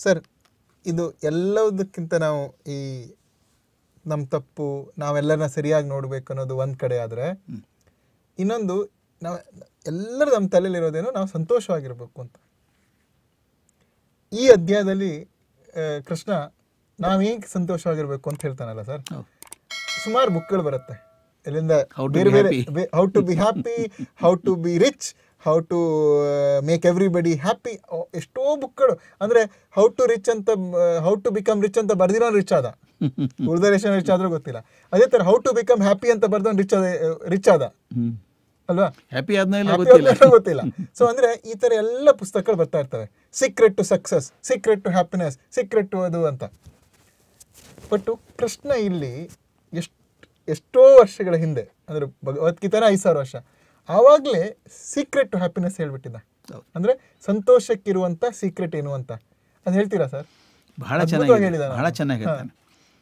Sir ಇದು ಎಲ್ಲದಕ್ಕಿಂತ ನಾವು ಈ ನಮ್ಮ ತಪ್ಪು ನಾವೆಲ್ಲರನ್ನ ಸರಿಯಾಗಿ ನೋಡ್ಬೇಕು ಅನ್ನೋದು ಒಂದ್ ಕಡೆ ಆದ್ರೆ ಇನ್ನೊಂದು ನಾವು ಎಲ್ಲರೂ ನಮ್ಮ ತಲೆಯಲ್ಲಿರೋದೇನು ನಾವು ಸಂತೋಷವಾಗಿರ್ಬೇಕು ಅಂತ ಈ ಅಧ್ಯಾಯದಲ್ಲಿ ಆ, ಕೃಷ್ಣ ನಾವ್ ಹೇಗೆ ಸಂತೋಷವಾಗಿರ್ಬೇಕು ಅಂತ ಹೇಳ್ತಾನಲ್ಲ ಸರ್ ಹೌದು. ಸುಮಾರು ಬುಕ್ಗಳು ಬರುತ್ತೆ ಎಲ್ಲಿಂದ How to ಬೇರೆ be ಬೇರೆ how to be happy how to be rich how to make everybody happy ಎಷ್ಟೋ ಬುಕ್ಗಳು ಅಂದ್ರೆ ಹೌ ಟು ರಿಚ್ ಅಂತ ಹೌ ಟು ಬಿಕಮ್ ರಿಚ್ ಅಂತ ಬರ್ದಿರೋ ರಿಚ್ ಆದ ಉಳಿದ ರಿಚ್ ಆದ್ರೂ ಗೊತ್ತಿಲ್ಲ ಅದೇ ತರ ಹೌ ಟು ಬಿಕಮ್ ಹ್ಯಾಪಿ ಅಂತ ಬರ್ದವನ್ ರಿಚ್ ಆದ ರಿಚ್ ಆದ ಹ್ಮ್ ಅಲ್ವಾ ಹ್ಯಾಪಿ ಆದ್ನೋ ಇಲ್ಲ Happy ಗೊತ್ತಿಲ್ಲ ಆದ್ಮೇಲೆ ಗೊತ್ತಿಲ್ಲ ಸೊ ಅಂದ್ರೆ ಈ ತರ ಎಲ್ಲ ಪುಸ್ತಕಗಳು ಬರ್ತಾ ಇರ್ತವೆ secret to success secret to happiness secret to ಅದು ಅಂತ ಬಟ್ ಕೃಷ್ಣ ಇಲ್ಲಿ ಎಷ್ಟು ಎಷ್ಟೋ ವರ್ಷಗಳ ಹಿಂದೆ ಅಂದ್ರೆ ಭಗವದ್ಗೀತಾನ ಐದು ಸಾವಿರ ವರ್ಷ ಆವಾಗಲೇ ಸೀಕ್ರೆಟ್ ಟು ಹ್ಯಾಪಿನೆಸ್ ಹೇಳ್ಬಿಟ್ಟಿದ್ದ ಹೌದು. ಅಂದ್ರೆ ಸಂತೋಷಕ್ಕಿರುವಂತ ಸೀಕ್ರೆಟ್ ಏನು ಅಂತ ಅದು ಹೇಳ್ತೀರಾ ಸರ್ ಬಹಳ ಅದ್ಭುತವಾಗಿ ಚೆನ್ನಾಗಿ ಹೇಳಿದಾನೆ. ಬಹಳ ಚೆನ್ನಾಗಿ ಹೇಳ್ತಾನೆ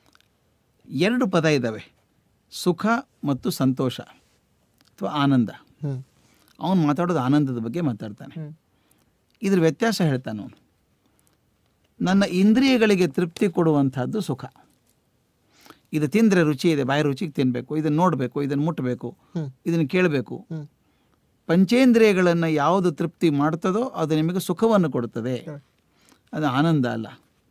ಎರಡು ಪದ ಇದ್ದಾವೆ ಸುಖ ಮತ್ತು ಸಂತೋಷ ಅಥವಾ ಆನಂದ ಹ್ಮ್ ಅವನು ಮಾತಾಡೋದು ಆನಂದದ ಬಗ್ಗೆ ಮಾತಾಡ್ತಾನೆ ಹ್ಮ್ ಇದ್ರ ವ್ಯತ್ಯಾಸ ಹೇಳ್ತಾನೆ ಅವನು ನನ್ನ ಇಂದ್ರಿಯಗಳಿಗೆ ತೃಪ್ತಿ ಕೊಡುವಂಥದ್ದು ಸುಖ ಇದು ತಿಂದರೆ ರುಚಿ ಇದೆ ಬಾಯಿ ರುಚಿಗೆ ತಿನ್ನಬೇಕು ಇದನ್ನು ನೋಡಬೇಕು ಇದನ್ನು ಮುಟ್ಟಬೇಕು ಹ್ಮ್. ಇದನ್ನು ಕೇಳಬೇಕು ಹ್ಮ್ ಪಂಚೇಂದ್ರಿಯಗಳನ್ನು ಯಾವುದು ತೃಪ್ತಿ ಮಾಡ್ತದೋ ಅದು ನಿಮಗೆ ಸುಖವನ್ನು ಕೊಡುತ್ತದೆ Correct. ಅದು ಆನಂದ ಅಲ್ಲ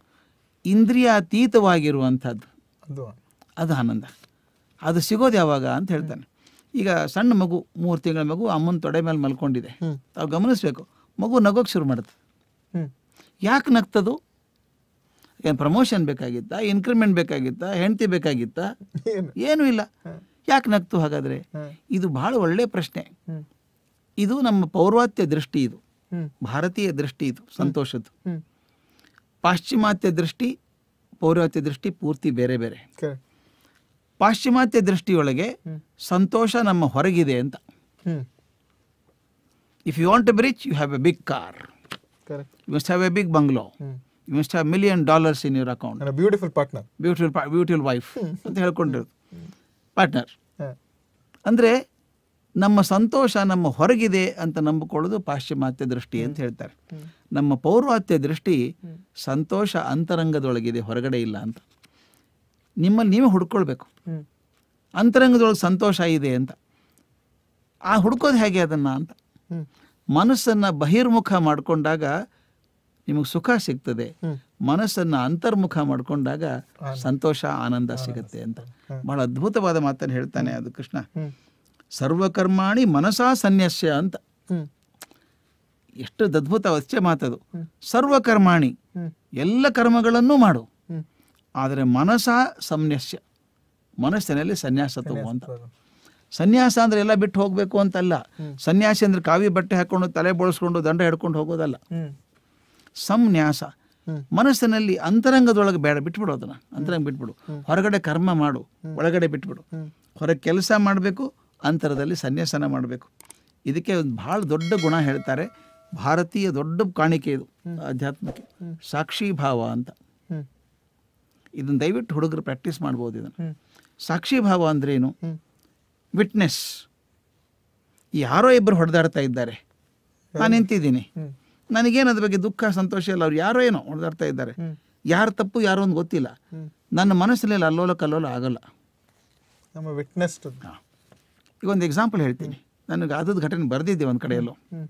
ಇಂದ್ರಿಯಾತೀತವಾಗಿರುವಂಥದ್ದು ಅದು ಅದು ಆನಂದ ಅದು ಸಿಗೋದು ಯಾವಾಗ ಅಂತ ಹೇಳ್ತಾನೆ ಈಗ ಸಣ್ಣ ಮಗು ಮೂರು ತಿಂಗಳ ಮಗು ಅಮ್ಮನ ತೊಡೆ ಮೇಲೆ ಮಲ್ಕೊಂಡಿದೆ ಹ್ಮ್ ತಾವು ಗಮನಿಸಬೇಕು ಮಗು ನಗೋಕ್ಕೆ ಶುರು ಮಾಡುತ್ತೆ ಹ್ಮ್ ಯಾಕೆ ನಗ್ತದು ಏನು ಪ್ರಮೋಷನ್ ಬೇಕಾಗಿತ್ತಾ ಇನ್ಕ್ರಿಮೆಂಟ್ ಬೇಕಾಗಿತ್ತಾ ಹೆಂಡತಿ ಬೇಕಾಗಿತ್ತಾ ಏನು ಏನೂ ಇಲ್ಲ ಹ್ಮ್. ಯಾಕೆ ನಗ್ತು ಹಾಗಾದರೆ ಹ್ಮ್ ಇದು ಬಹಳ ಒಳ್ಳೆಯ ಪ್ರಶ್ನೆ ಹ್ಮ್ ಇದು ನಮ್ಮ ಪೌರ್ವಾತ್ಯ ದೃಷ್ಟಿ ಇದು ಹ್ಮ್ ಭಾರತೀಯ ದೃಷ್ಟಿ ಇದು ಸಂತೋಷದ್ದು ಹ್ಮ್ ಪಾಶ್ಚಿಮಾತ್ಯ ದೃಷ್ಟಿ ಪೌರ್ವಾತ್ಯ ದೃಷ್ಟಿ ಪೂರ್ತಿ ಬೇರೆ ಬೇರೆ ಕರೆಕ್ಟ್ ಪಾಶ್ಚಿಮಾತ್ಯ ದೃಷ್ಟಿಯೊಳಗೆ ಹ್ಮ್ ಸಂತೋಷ ನಮ್ಮ ಹೊರಗಿದೆ ಅಂತ hmm if you want a rich you have a big car correct you must have a big bungalow hmm you must have million dollars in your account ನನ್ನ beautiful partner beautiful beautiful wife ಅಂತ ಹೇಳ್ಕೊಂಡಿರೋದು partner ಹಾಂ ಅಂದರೆ ನಮ್ಮ ಸಂತೋಷ ನಮ್ಮ ಹೊರಗಿದೆ ಅಂತ ನಂಬಿಕೊಳ್ಳೋದು ಪಾಶ್ಚಿಮಾತ್ಯ ದೃಷ್ಟಿ ಅಂತ ಹೇಳ್ತಾರೆ ನಮ್ಮ ಪೌರ್ವಾತ್ಯ ದೃಷ್ಟಿ ಸಂತೋಷ ಅಂತರಂಗದೊಳಗಿದೆ ಹೊರಗಡೆ ಇಲ್ಲ ಅಂತ ನಿಮ್ಮಲ್ಲಿ ನೀವೇ ಹುಡ್ಕೊಳ್ಬೇಕು ಹ್ಮ್ ಅಂತರಂಗದೊಳಗೆ ಸಂತೋಷ ಇದೆ ಅಂತ ಆ ಹುಡ್ಕೋದು ಹೇಗೆ ಅದನ್ನು ಅಂತ ಹ್ಮ್ ಮನಸ್ಸನ್ನು ಬಹಿರ್ಮುಖ ಮಾಡಿಕೊಂಡಾಗ ನಿಮಗೆ ಸುಖ ಸಿಗ್ತದೆ ಹ್ಮ್. ಮನಸ್ಸನ್ನು ಅಂತರ್ಮುಖ ಮಾಡಿಕೊಂಡಾಗ ಸಂತೋಷ ಆನಂದ ಸಿಗುತ್ತೆ ಅಂತ ಬಹಳ ಅದ್ಭುತವಾದ ಮಾತನ್ನು ಹೇಳ್ತಾನೆ ಅದು ಕೃಷ್ಣ ಹ್ಮ್ ಸರ್ವಕರ್ಮಾಣಿ ಮನಸಾ ಸನ್ಯಸ್ಯ ಅಂತ ಹ್ಮ್ ಎಷ್ಟು ಅದ್ಭುತ ವಚ್ಚೆ ಮಾತದು ಸರ್ವಕರ್ಮಾಣಿ ಹ್ಮ್ ಎಲ್ಲ ಕರ್ಮಗಳನ್ನೂ ಮಾಡು ಹ್ಮ್ ಆದರೆ ಮನಸ ಸಂನ್ಯಸ್ಯ ಮನಸ್ಸಿನಲ್ಲಿ ಸನ್ಯಾಸ ತಗೋ ಅಂತ ಹೌದು. ಸನ್ಯಾಸ ಅಂದ್ರೆ ಎಲ್ಲ ಬಿಟ್ಟು ಹೋಗಬೇಕು ಅಂತಲ್ಲ ಸನ್ಯಾಸಿ ಅಂದ್ರೆ ಕಾವಿ ಬಟ್ಟೆ ಹಾಕೊಂಡು ತಲೆ ಬೋಳಿಸ್ಕೊಂಡು ದಂಡ ಹಿಡ್ಕೊಂಡು ಹೋಗೋದಲ್ಲ ಹ್ಮ್ ಸಂನ್ಯಾಸ ಹ್ಮ್. ಮನಸ್ಸಿನಲ್ಲಿ ಅಂತರಂಗದೊಳಗೆ ಬೇಡ ಬಿಟ್ಬಿಡು ಅದನ್ನ ಅಂತರಂಗ ಬಿಟ್ಬಿಡು ಹೊರಗಡೆ ಕರ್ಮ ಮಾಡು ಒಳಗಡೆ ಬಿಟ್ಬಿಡು ಹ್ಮ್. ಹೊರಗೆ ಕೆಲಸ ಮಾಡಬೇಕು ಅಂತರದಲ್ಲಿ ಸನ್ಯಾಸನ ಮಾಡಬೇಕು ಇದಕ್ಕೆ ಒಂದು ಭಾಳ ದೊಡ್ಡ ಗುಣ ಹೇಳ್ತಾರೆ ಭಾರತೀಯ ದೊಡ್ಡ ಕಾಣಿಕೆ ಇದು ಆಧ್ಯಾತ್ಮಕ್ಕೆ ಸಾಕ್ಷಿ ಭಾವ ಅಂತ ಹ್ಮ್ ಇದನ್ನು ದಯವಿಟ್ಟು ಹುಡುಗರು ಪ್ರಾಕ್ಟೀಸ್ ಮಾಡ್ಬೋದು ಇದನ್ನು ಹ್ಮ್ ಸಾಕ್ಷಿ ಭಾವ ಅಂದ್ರೇನು ಹ್ಮ್ ವಿಟ್ನೆಸ್ ಯಾರೋ ಇಬ್ಬರು ಹೊಡೆದಾಡ್ತಾ ಇದ್ದಾರೆ ನಾನು ನಿಂತಿದ್ದೀನಿ ಹ್ಮ್ ನನಗೇನು ಅದ್ರ ಬಗ್ಗೆ ದುಃಖ ಸಂತೋಷ ಇಲ್ಲ ಅವ್ರು ಯಾರೋ ಏನೋ ಹೊಡೆದಾಡ್ತಾ ಇದ್ದಾರೆ ಹ್ಮ್ ಯಾರು ತಪ್ಪು ಯಾರು ಅಂತ ಗೊತ್ತಿಲ್ಲ ಹ್ಮ್ ನನ್ನ ಮನಸ್ಸಲ್ಲಿ ಅಲ್ಲೋಲ ಕಲ್ಲೋಲ ಆಗಲ್ಲ ನಮ್ಮ ವಿಟ್ನೆಸ್ ಈಗ ಒಂದು ಎಕ್ಸಾಂಪಲ್ ಹೇಳ್ತೀನಿ ನನಗೆ ಅದದ ಘಟನೆ ಬರೆದಿದ್ದೆ ಒಂದು ಕಡೆಯಲ್ಲೋ ಹ್ಮ್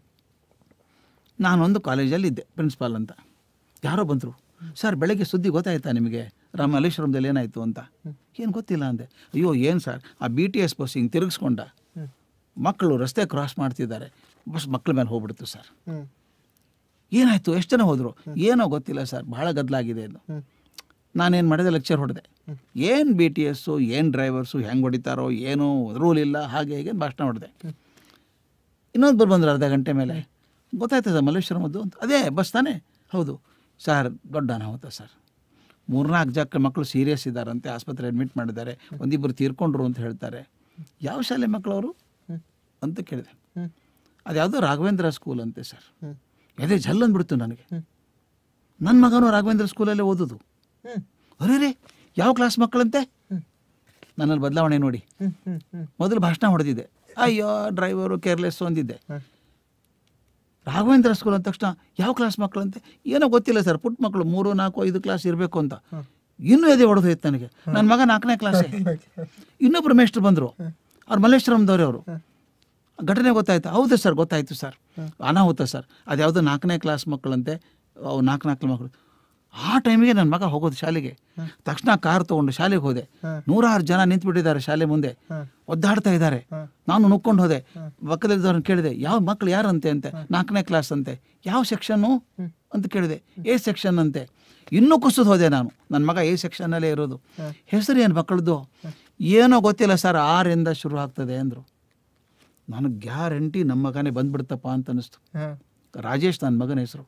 ನಾನೊಂದು ಕಾಲೇಜಲ್ಲಿ ಇದ್ದೆ ಪ್ರಿನ್ಸಿಪಾಲ್ ಅಂತ ಯಾರೋ ಬಂದರು ಸರ್ ಬೆಳಗ್ಗೆ ಸುದ್ದಿ ಗೊತ್ತಾಯ್ತಾ ನಿಮಗೆ ರಾಮ ಮಲ್ಲೇಶ್ವರಂದಲ್ಲಿ ಏನಾಯಿತು ಅಂತ ಏನು ಗೊತ್ತಿಲ್ಲ ಅಂದೆ ಅಯ್ಯೋ ಏನು ಸರ್ ಆ ಬಿ ಟಿ ಎಸ್ ಬಸ್ ಹಿಂಗೆ ತಿರುಗಿಸ್ಕೊಂಡ ಹ್ಮ್ ಮಕ್ಕಳು ರಸ್ತೆ ಕ್ರಾಸ್ ಮಾಡ್ತಿದ್ದಾರೆ ಬಸ್ ಮಕ್ಕಳ ಮೇಲೆ ಹೋಗ್ಬಿಡ್ತು ಸರ್ ಹ್ಮ್ ಏನಾಯಿತು ಎಷ್ಟು ಜನ ಹೋದರು ಏನೋ ಗೊತ್ತಿಲ್ಲ ಸರ್ ಭಾಳ ಗದ್ದಲಾಗಿದೆ ಅದು ಹ್ಮ್ ನಾನೇನು ಮಾಡಿದೆ ಲೆಕ್ಚರ್ ಹೊಡೆದೆ ಏನು ಬಿ ಟಿ ಎಸ್ಸು ಏನು ಡ್ರೈವರ್ಸು ಹೆಂಗೆ ಹೊಡಿತಾರೋ ಏನೋ ರೂಲ್ ಇಲ್ಲ ಹಾಗೆ ಹೀಗೆ ಅಂತ ಭಾಷಣ ಹೊಡೆದೆ ಇನ್ನೊಂದು ಬಂದ್ರು ಅರ್ಧ ಗಂಟೆ ಮೇಲೆ ಗೊತ್ತಾಯ್ತದ ಮಲ್ಲೇಶ್ವರಮದ್ದು ಅಂತ ಅದೇ ಬಸ್ ತಾನೇ ಹೌದು ಸರ್ ದೊಡ್ಡ ಅನಾಹುತ ಸರ್ ಮೂರ್ನಾಲ್ಕು ಜನ ಮಕ್ಕಳು ಸೀರಿಯಸ್ ಇದ್ದಾರಂತೆ ಆಸ್ಪತ್ರೆ ಅಡ್ಮಿಟ್ ಮಾಡಿದ್ದಾರೆ ಒಂದಿಬ್ಬರು ತೀರ್ಕೊಂಡ್ರು ಅಂತ ಹೇಳ್ತಾರೆ ಯಾವ ಶಾಲೆ ಮಕ್ಕಳವರು ಹ್ಮ್. ಅಂತ ಕೇಳಿದೆ ಹ್ಮ್ ಅದ್ಯಾವುದೋ ರಾಘವೇಂದ್ರ ಸ್ಕೂಲ್ ಅಂತೆ ಸರ್ ಹ್ಮ್ ಅದೇ ಜಲ್ ಅಂದ್ಬಿಡ್ತು ನನಗೆ ಹ್ಮ್. ನನ್ನ ಮಗನೂ ರಾಘವೇಂದ್ರ ಸ್ಕೂಲಲ್ಲೇ ಓದೋದು ಹ್ಮ್ ಅರೇ ರೇ ಯಾವ ಕ್ಲಾಸ್ ಮಕ್ಕಳಂತೆ ಹ್ಮ್. ನನ್ನಲ್ಲಿ ಬದಲಾವಣೆ ನೋಡಿ ಹ್ಮ್ ಹ್ಮ್ ಹ್ಮ್ ಮೊದಲು ಭಾಷಣ ಹೊಡೆದಿದ್ದೆ ಅಯ್ಯೋ ಡ್ರೈವರು ಕೇರ್ಲೆಸ್ ಅಂದಿದ್ದೆ ಹ್ಮ್. ರಾಘವೇಂದ್ರ ಸ್ಕೂಲ್ ಅಂದ ತಕ್ಷಣ ಯಾವ ಕ್ಲಾಸ್ ಮಕ್ಕಳು ಅಂತೆ ಏನೋ ಗೊತ್ತಿಲ್ಲ ಸರ್ ಪುಟ್ಟ ಮಕ್ಕಳು ಮೂರು ನಾಲ್ಕು ಐದು ಕ್ಲಾಸ್ ಇರಬೇಕು ಅಂತ ಇನ್ನೂ ಎದೆ ಹೊಡೆದೋಯ್ತು ನನಗೆ ನನ್ನ ಮಗ ನಾಲ್ಕನೇ ಕ್ಲಾಸೇ ಇನ್ನೊಬ್ರು ಮೇಷ್ಟ್ರು ಬಂದರು ಅವ್ರು ಮಲ್ಲೇಶ್ವರಂದವ್ರೆ ಅವರು ಘಟನೆ ಗೊತ್ತಾಯ್ತು ಹೌದು ಸರ್ ಗೊತ್ತಾಯ್ತು ಸರ್ ಅನಾಹುತ ಸರ್ ಅದು ಯಾವುದೋ ನಾಲ್ಕನೇ ಕ್ಲಾಸ್ ಮಕ್ಕಳಂತೆ ಅವು ನಾಲ್ಕು ನಾಲ್ಕು ಮಕ್ಕಳು ಆ ಟೈಮಿಗೆ ನನ್ನ ಮಗ ಹೋಗೋದು ಶಾಲೆಗೆ ತಕ್ಷಣ ಕಾರ್ ತೊಗೊಂಡು ಶಾಲೆಗೆ ಹೋದೆ ನೂರಾರು ಜನ ನಿಂತ್ಬಿಟ್ಟಿದ್ದಾರೆ ಶಾಲೆ ಮುಂದೆ ಒದ್ದಾಡ್ತಾ ಇದ್ದಾರೆ ನಾನು ನುಕ್ಕೊಂಡು ಹೋದೆ ಪಕ್ಕದಲ್ಲಿದ್ದವ್ರನ್ನ ಕೇಳಿದೆ ಯಾವ ಮಕ್ಕಳು ಯಾರಂತೆ ಅಂತೆ ನಾಲ್ಕನೇ ಕ್ಲಾಸ್ ಅಂತೆ ಯಾವ ಸೆಕ್ಷನ್ನು ಅಂತ ಕೇಳಿದೆ ಎ ಸೆಕ್ಷನ್ ಅಂತೆ ಇನ್ನೂ ಕುಸಿದು ಹೋದೆ ನಾನು ನನ್ನ ಮಗ ಎ ಸೆಕ್ಷನ್ನಲ್ಲೇ ಇರೋದು ಹೆಸರು ಏನು ಮಕ್ಕಳದ್ದು ಏನೋ ಗೊತ್ತಿಲ್ಲ ಸರ್ ಆರಿಂದ ಶುರು ಆಗ್ತದೆ ಅಂದರು ನನಗೆ ಗ್ಯಾರಂಟಿ ನಮ್ಮ ಮಗನೇ ಬಂದ್ಬಿಡ್ತಪ್ಪ ಅಂತ ಅನ್ನಿಸ್ತು ಹಾಂ ರಾಜೇಶ್ ನನ್ನ ಮಗನ ಹೆಸರು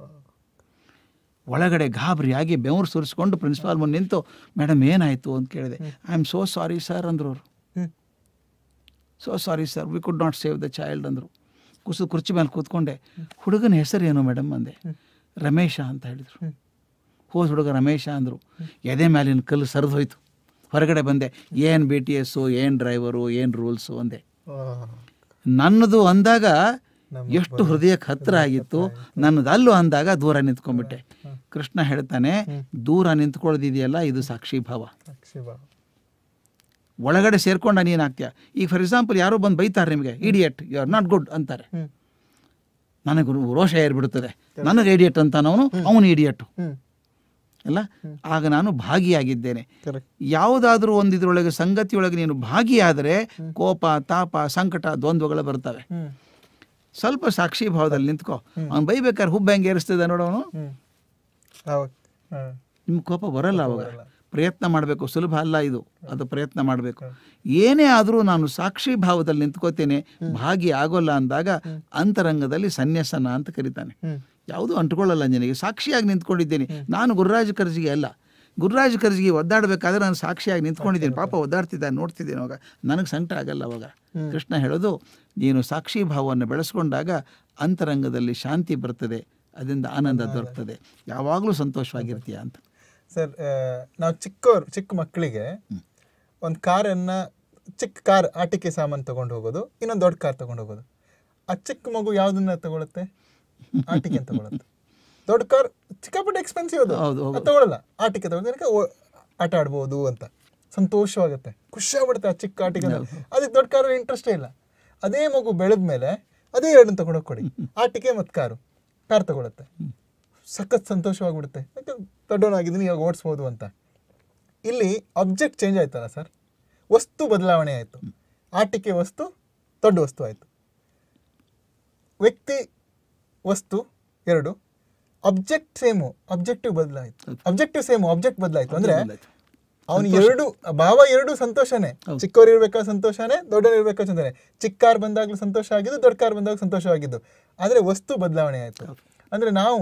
ಒಳಗಡೆ ಗಾಬರಿಯಾಗಿ ಬೆವರು ಸುರಿಸ್ಕೊಂಡು ಪ್ರಿನ್ಸಿಪಾಲ್ ಮುಂದೆ ನಿಂತು ಮೇಡಮ್ ಏನಾಯಿತು ಅಂತ ಕೇಳಿದೆ I am so sorry sir ಅಂದರು ಅವರು ಹ್ಞೂ so sorry sir we could not save the child ಅಂದರು ಕುಸು ಕುರ್ಚಿ ಮೇಲೆ ಕೂತ್ಕೊಂಡೆ ಹುಡುಗನ ಹೆಸರು ಏನು ಮೇಡಮ್ ಅಂದೆ ರಮೇಶ ಅಂತ ಹೇಳಿದರು ಹ್ಮ್. ಹೋದ ಹುಡುಗ ರಮೇಶ ಅಂದರು ಎದೆ ಮೇಲಿನ ಕಲ್ಲು ಸರಿದು ಹೋಯ್ತು ಹೊರಗಡೆ ಬಂದೆ ಏನು ಬಿ ಟಿ ಎಸ್ಸು ಏನು ಡ್ರೈವರು ಏನು ರೂಲ್ಸು ಅಂದೆ ನನ್ನದು ಅಂದಾಗ ಎಷ್ಟು ಹೃದಯಕ್ಕೆ ಹತ್ತಿರ ಆಗಿತ್ತು ನನ್ನದು ಅಲ್ಲೂ ಅಂದಾಗ ದೂರ ನಿಂತ್ಕೊಂಡ್ಬಿಟ್ಟೆ ಕೃಷ್ಣ ಹೇಳ್ತಾನೆ ದೂರ ನಿಂತ್ಕೊಳ್ಳೋದಿದೆಯಲ್ಲ ಇದು ಸಾಕ್ಷಿ ಭಾವ ಶಿವ ಒಳಗಡೆ ಸೇರ್ಕೊಂಡ ನೀನು ಆಗ್ತೀಯ ಈಗ ಫಾರ್ ಎಕ್ಸಾಂಪಲ್ ಯಾರೋ ಬಂದು ಬೈತಾರೆ ನಿಮಗೆ idiot you are not good ಅಂತಾರೆ ಹ್ಮ್ ನನಗೆ ರೋಷ ಏರ್ಬಿಡುತ್ತದೆ ನನಗೆ ಇಡಿಯಟ್ ಅಂತಾನವನು ಅವನು ಇಡಿಯಟ್ಟು ಹ್ಮ್ ಅಲ್ಲ ಆಗ ನಾನು ಭಾಗಿಯಾಗಿದ್ದೇನೆ ಕರೆಕ್ಟ್ ಯಾವುದಾದ್ರೂ ಒಂದು ಇದರೊಳಗೆ ಸಂಗತಿಯೊಳಗೆ ನೀನು ಭಾಗಿಯಾದರೆ ಕೋಪ ತಾಪ ಸಂಕಟ ದ್ವಂದ್ವಗಳು ಬರ್ತವೆ ಹ್ಮ್ ಸ್ವಲ್ಪ ಸಾಕ್ಷಿ ಭಾವದಲ್ಲಿ ನಿಂತ್ಕೋ ಅವ್ನು ಬೈಬೇಕಾದ್ರೆ ಹುಬ್ಬ ಹೆಂಗೆ ಏರಿಸ್ತದೆ ನೋಡೋನು ಹ್ಮ್ ಹೌದು ಹಾಂ ನಿಮ್ಮ ಕೋಪ ಬರಲ್ಲ ಅವಾಗ ಬರಲ್ಲ. ಪ್ರಯತ್ನ ಮಾಡಬೇಕು ಸುಲಭ ಅಲ್ಲ ಇದು ಅದು ಪ್ರಯತ್ನ ಮಾಡಬೇಕು ಏನೇ ಆದರೂ ನಾನು ಸಾಕ್ಷಿ ಭಾವದಲ್ಲಿ ನಿಂತ್ಕೋತೇನೆ ಭಾಗಿ ಆಗೋಲ್ಲ ಅಂದಾಗ ಅಂತರಂಗದಲ್ಲಿ ಸನ್ಯಾಸನ ಅಂತ ಕರೀತಾನೆ ಹ್ಮ್ ಯಾವುದೂ ಅಂಟ್ಕೊಳ್ಳಲ್ಲ ನನಗೆ ಸಾಕ್ಷಿಯಾಗಿ ನಿಂತ್ಕೊಂಡಿದ್ದೀನಿ ನಾನು ಗುರುರಾಜ ಕರ್ಜಿಗೆ ಅಲ್ಲ ಗುರುರಾಜ ಕರ್ಜಿಗೆ ಒದ್ದಾಡಬೇಕಾದ್ರೆ ನಾನು ಸಾಕ್ಷಿಯಾಗಿ ನಿಂತ್ಕೊಂಡಿದ್ದೀನಿ ಪಾಪ ಒದ್ದಾಡ್ತಿದ್ದಾನೆ ನೋಡ್ತಿದ್ದೀನಿ ಅವಾಗ ನನಗೆ ಸಂಕಟ ಆಗಲ್ಲ ಅವಾಗ ಕೃಷ್ಣ ಹೇಳೋದು ನೀನು ಸಾಕ್ಷಿ ಭಾವವನ್ನು ಬೆಳೆಸ್ಕೊಂಡಾಗ ಅಂತರಂಗದಲ್ಲಿ ಶಾಂತಿ ಬರ್ತದೆ ಅದರಿಂದ ಆನಂದ ದೊರಕ್ತದೆ ಯಾವಾಗಲೂ ಸಂತೋಷವಾಗಿರ್ತೀಯ ಅಂತ ಸರ್ ನಾವು ಚಿಕ್ಕವರು ಚಿಕ್ಕ ಮಕ್ಕಳಿಗೆ ಒಂದು ಕಾರನ್ನು ಚಿಕ್ಕ ಕಾರ್ ಆಟಿಕೆ ಸಾಮಾನು ತಗೊಂಡು ಹೋಗೋದು ಇನ್ನೊಂದು ದೊಡ್ಡ ಕಾರ್ ತಗೊಂಡು ಹೋಗೋದು ಆ ಚಿಕ್ಕ ಮಗು ಯಾವುದನ್ನ ತಗೊಳುತ್ತೆ ಆಟಿಕೆ ಅಂತ ತಗೊಳುತ್ತೆ ದೊಡ್ಡ ಕಾರ್ ಸಿಕ್ಕಾಪಟ್ಟೆ ಎಕ್ಸ್ಪೆನ್ಸಿವ್ ಅದು ಹೌದು, ಹೌದು. ಅದು ತಗೊಳ್ಳಲ್ಲ ಆಟಿಕೆ ತಗೊಳ್ಳೋದಕ್ಕೆ ಆಟ ಆಡ್ಬೋದು ಅಂತ ಸಂತೋಷವಾಗುತ್ತೆ ಖುಷಿ ಆಗ್ಬಿಡುತ್ತೆ ಆ ಚಿಕ್ಕ ಆಟಿಕೆ ಅಂದ್ರೆ. ಅದಕ್ಕೆ ದೊಡ್ಡ ಕಾರ್ ಇಂಟ್ರೆಸ್ಟೇ ಇಲ್ಲ ಅದೇ ಮಗು ಬೆಳೆದ ಮೇಲೆ ಅದೇ ಎರಡನ್ನ ತಗೊಂಡೋಗಿ ಕೊಡಿ ಆಟಿಕೆ ಮತ್ತು ಕಾರು ಕಾರ್ ತಗೊಳುತ್ತೆ ಸಖತ್ ಸಂತೋಷವಾಗ್ಬಿಡುತ್ತೆ ಯಾಕೆ ದೊಡ್ಡವನಾಗಿದ್ದೀನಿ ಇವಾಗ ಓಡಿಸ್ಬೋದು ಅಂತ ಇಲ್ಲಿ ಅಬ್ಜೆಕ್ಟ್ ಚೇಂಜ್ ಆಯ್ತಲ್ಲ ಸರ್ ವಸ್ತು ಬದಲಾವಣೆ ಆಯಿತು ಆಟಿಕೆ ವಸ್ತು ದೊಡ್ಡ ವಸ್ತು ಆಯಿತು ವ್ಯಕ್ತಿ ವಸ್ತು ಎರಡು ಅಬ್ಜೆಕ್ಟ್ ಸೇಮು ಅಬ್ಜೆಕ್ಟಿವ್ ಬದಲಾಯಿತು ಅಬ್ಜೆಕ್ಟಿವ್ ಸೇಮು ಅಬ್ಜೆಕ್ಟ್ ಬದಲಾಯಿತು ಅಂದ್ರೆ ಅವನು ಎರಡು ಭಾವ ಎರಡು ಸಂತೋಷನೇ ಚಿಕ್ಕವ್ರು ಇರ್ಬೇಕಾದ ಸಂತೋಷನೇ ದೊಡ್ಡವ್ರು ಇರ್ಬೇಕಾದ ಸಂತೋಷನೇ ಚಿಕ್ಕ ಕಾರ್ ಬಂದಾಗಲೂ ಸಂತೋಷ ಆಗಿದ್ದು ದೊಡ್ಡ ಕಾರ್ ಬಂದಾಗ ಸಂತೋಷವಾಗಿದ್ದು ಆದರೆ ವಸ್ತು ಬದಲಾವಣೆ ಆಯಿತು ಅಂದರೆ ನಾವು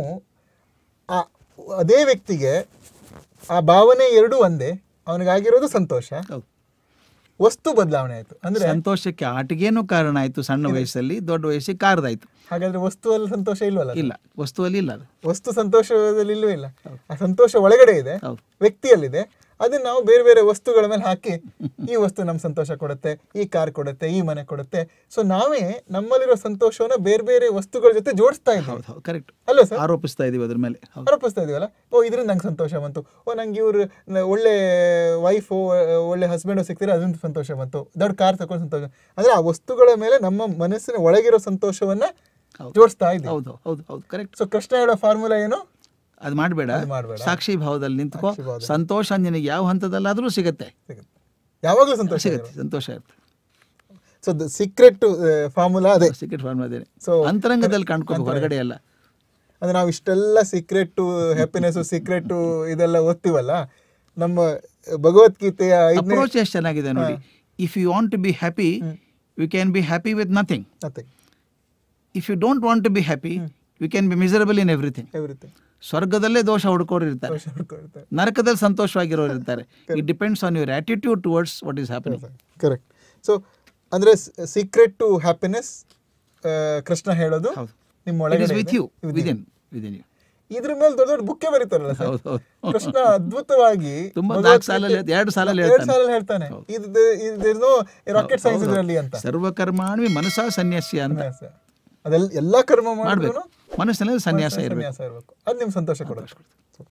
ಆ ಅದೇ ವ್ಯಕ್ತಿಗೆ ಆ ಭಾವನೆ ಎರಡೂ ಒಂದೇ ಅವನಿಗಾಗಿರೋದು ಸಂತೋಷ ಹೌದು. ವಸ್ತು ಬದಲಾವಣೆ ಆಯಿತು ಅಂದರೆ ಸಂತೋಷಕ್ಕೆ ಆಟಿಗೇನು ಕಾರಣ ಆಯಿತು ಸಣ್ಣ ವಯಸ್ಸಲ್ಲಿ ದೊಡ್ಡ ವಯಸ್ಸಿಗೆ ಕಾರ್ದಾಯ್ತು ಹಾಗಾದ್ರೆ ವಸ್ತುವಲ್ಲಿ ಸಂತೋಷ ಇಲ್ವಲ್ಲ ಇಲ್ಲ ವಸ್ತುವಲ್ಲಿ ಇಲ್ಲ ಅದು ವಸ್ತು ಸಂತೋಷದಲ್ಲಿ ಇಲ್ಲವೇ ಇಲ್ಲ ಆ ಸಂತೋಷ ಒಳಗಡೆ ಇದೆ ಹೌದು ವ್ಯಕ್ತಿಯಲ್ಲಿದೆ ಅದನ್ನ ನಾವು ಬೇರೆ ಬೇರೆ ವಸ್ತುಗಳ ಮೇಲೆ ಹಾಕಿ ಈ ವಸ್ತು ನಮ್ಗೆ ಸಂತೋಷ ಕೊಡುತ್ತೆ ಈ ಕಾರ್ ಕೊಡುತ್ತೆ ಈ ಮನೆ ಕೊಡುತ್ತೆ ಸೊ ನಾವೇ ನಮ್ಮಲ್ಲಿರೋ ಸಂತೋಷವನ್ನ ಬೇರೆ ಬೇರೆ ವಸ್ತುಗಳ ಜೊತೆ ಜೋಡಿಸ್ತಾ ಇದ್ದೀವಿ ಹೌದು ಹೌದು ಕರೆಕ್ಟ್ ಅಲ್ವಾ ಸರ್ ಆರೋಪಿಸ್ತಾ ಇದೀವಿ ಅದ್ರ ಮೇಲೆ ಹೌದು ಆರೋಪಿಸ್ತಾ ಇದೀವಲ್ಲ ಓ ಇದ್ರಿಂದ ನಂಗೆ ಸಂತೋಷ ಬಂತು ಓ ನಂಗೆ ಇವ್ರು ನ- ಒಳ್ಳೆ ವೈಫು ಒಳ್ಳೆ ಹಸ್ಬೆಂಡು ಸಿಗ್ತಾರೆ ಅದರಿಂದ ಸಂತೋಷ ಬಂತು ದೊಡ್ಡ ಕಾರ್ ತಗೊಂಡು ಸಂತೋಷ ಅಂದ್ರೆ ಆ ವಸ್ತುಗಳ ಮೇಲೆ ನಮ್ಮ ಮನಸ್ಸಿನ ಒಳಗಿರೋ ಸಂತೋಷವನ್ನ ಹೌದು. ಜೋಡಿಸ್ತಾ ಇದ್ದೀವಿ ಹೌದು ಹೌದು ಹೌದು ಕರೆಕ್ಟ್ ಸೊ ಕೃಷ್ಣ ಹೇಳೋ ಫಾರ್ಮುಲಾ ಏನು ಅದು ಮಾಡಬೇಡ ಅದು ಮಾಡ್ಬೇಡ. ಸಾಕ್ಷಿ ಭಾವದಲ್ಲಿ ನಿಂತ್ಕೋ ಸಾಕ್ಷಿ ಭಾವದಲ್ಲಿ. ಸಂತೋಷ ನಿನಗೆ ಯಾವ ಹಂತದಲ್ಲಾದರೂ ಸಿಗತ್ತೆ ಸಿಗುತ್ತೆ ಯಾವಾಗಲೂ ಸಂತೋಷ ಸಿಗತ್ತೆ ಸಂತೋಷ ಇರುತ್ತೆ ಸೊ ದ ಸೀಕ್ರೆಟ್ ಫಾರ್ಮುಲಾ ಅದೇ ಸೀಕ್ರೆಟ್ ಫಾರ್ಮ್ ಅದೇನೆ So, ಅಂತರಂಗದಲ್ಲಿ ಕಾಣ್ಕೋಬೇಕು ಹೊರಗಡೆ ಎಲ್ಲ ಅಂದ್ರೆ ನಾವು ಇಷ್ಟೆಲ್ಲ ಸೀಕ್ರೆಟ್ ಹ್ಯಾಪಿನೆಸ್ ಸೀಕ್ರೆಟ್ ಇದೆಲ್ಲ ಓದ್ತೀವಲ್ಲ ನಮ್ಮ ಭಗವದ್ಗೀತೆಯ ಐದನೇ ಅಪ್ರೋಚ್ ಎಷ್ಟು ಚೆನ್ನಾಗಿದೆ ನೋಡಿ if you want to be happy you can be happy with nothing nothing if you don't want to be happy you can be miserable in everything everything ಸ್ವರ್ಗದಲ್ಲೇ ದೋಷ ಹುಡ್ಕೋರು ಇರ್ತಾರೆ ನರಕದಲ್ಲಿ ಸಂತೋಷವಾಗಿರೋರು ಇರ್ತಾರೆ it depends on your attitude towards what is happening correct so ಅಂದ್ರೆ secret to happiness Krishna ಹೇಳೋದು ಹೌದು. ನಿಮ್ಮ ಇಟ್ ಇಸ್ ಒಳಗಡೆ ವಿತ್ ಇದೆ. ಯು ವಿದಿನ್ ವಿದಿನ್ ಯು ಇದ್ರ ಮೇಲೆ ದೊಡ್ಡ ದೊಡ್ಡ ಬುಕ್ಕೆ ಬರೀತಾರಲ್ಲ ಸರ್ ಹೌದು ಹೌದು ಕೃಷ್ಣ ಅದ್ಭುತವಾಗಿ ತುಂಬಾ ಭಗವದ್ಗೀತೆ- ನಾಲ್ಕು ಸಾಲಲ್ಲಿ ಹೇಳ್ತ- ಎರಡು ಸಾಲಲ್ಲಿ ಎರಡು ಹೇಳ್ತಾನೆ. ಸಾಲಲ್ಲಿ ಹೇಳ್ತಾನೆ ಇದು ರಾಕೆಟ್ ಸೈನ್ಸ್ ಇದರಲ್ಲಿ ಅಂತ ಸರ್ವಕರ್ಮಾಣಿ ಮನಸಾ ಸನ್ಯಾಸಿ ಅಂತ Yes, sir. ಅದೆಲ್ಲ ಎಲ್ಲಾ ಕರ್ಮ ಮಾಡಬೇಕು ಮಾಡಿದ್ರು ಮನಸ್ಸಿನಲ್ಲಿ ಸನ್ಯಾಸ ಇರಬೇಕು ಸನ್ಯಾಸ ಇರಬೇಕು ಅದು ನಿಮ್ಗೆ ಸಂತೋಷ ಕೊಡೋದು